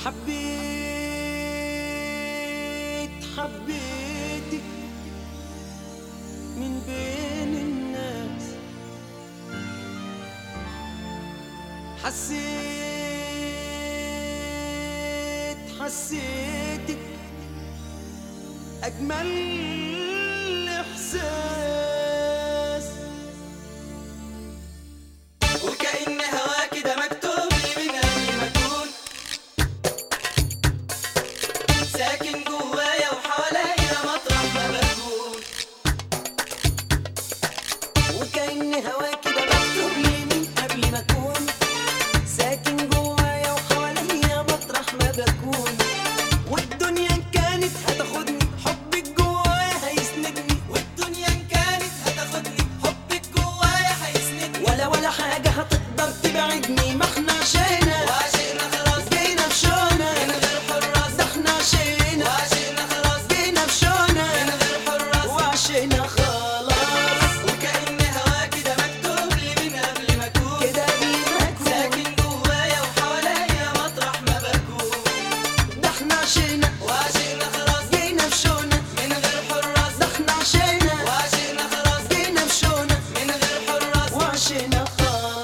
حبيت حبيتك من بين الناس حسيت حسيتك أجمل إحساس وكأن هوا كده مكتوب لي من قبل ما أكون ساكن جوايا وحواليا مطرح ما بكون وكأن هوا كده مكتوب لي من قبل ما أكون ساكن جوايا وحواليا مطرح ما بكون والدنيا إن كانت هتاخدني حبك جوايا هيسندني والدنيا إن كانت هتاخدني حبك جوايا هيسندني ولا ولا حاجة هتقدر تبعدني ما احنا شينا وعشقنا خلاص جينا في شونا من غير حراس ده احنا شينا وعشقنا خلاص جينا في شونا من غير حراس وعشنا خلاص وكأن هوا كده مكتوب لي من قبل ما أكون كده بينا كون ساكن جوايا وحواليا مطرح ما بكون ده احنا شينا وعشقنا خلاص جينا في شونا من غير حراس ده احنا شينا وعشقنا خلاص جينا في شونا من غير حراس وعشنا خلاص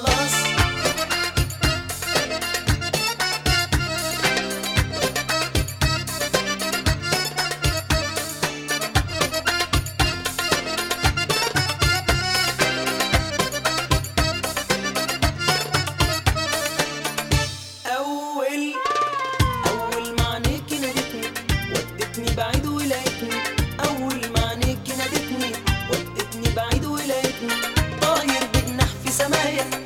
أول أول ما عينيكي نادتني ودتني بعيد ولقيتني أول ما عينيكي نادتني ودتني بعيد ولقيتني طاير بجناح في سمايا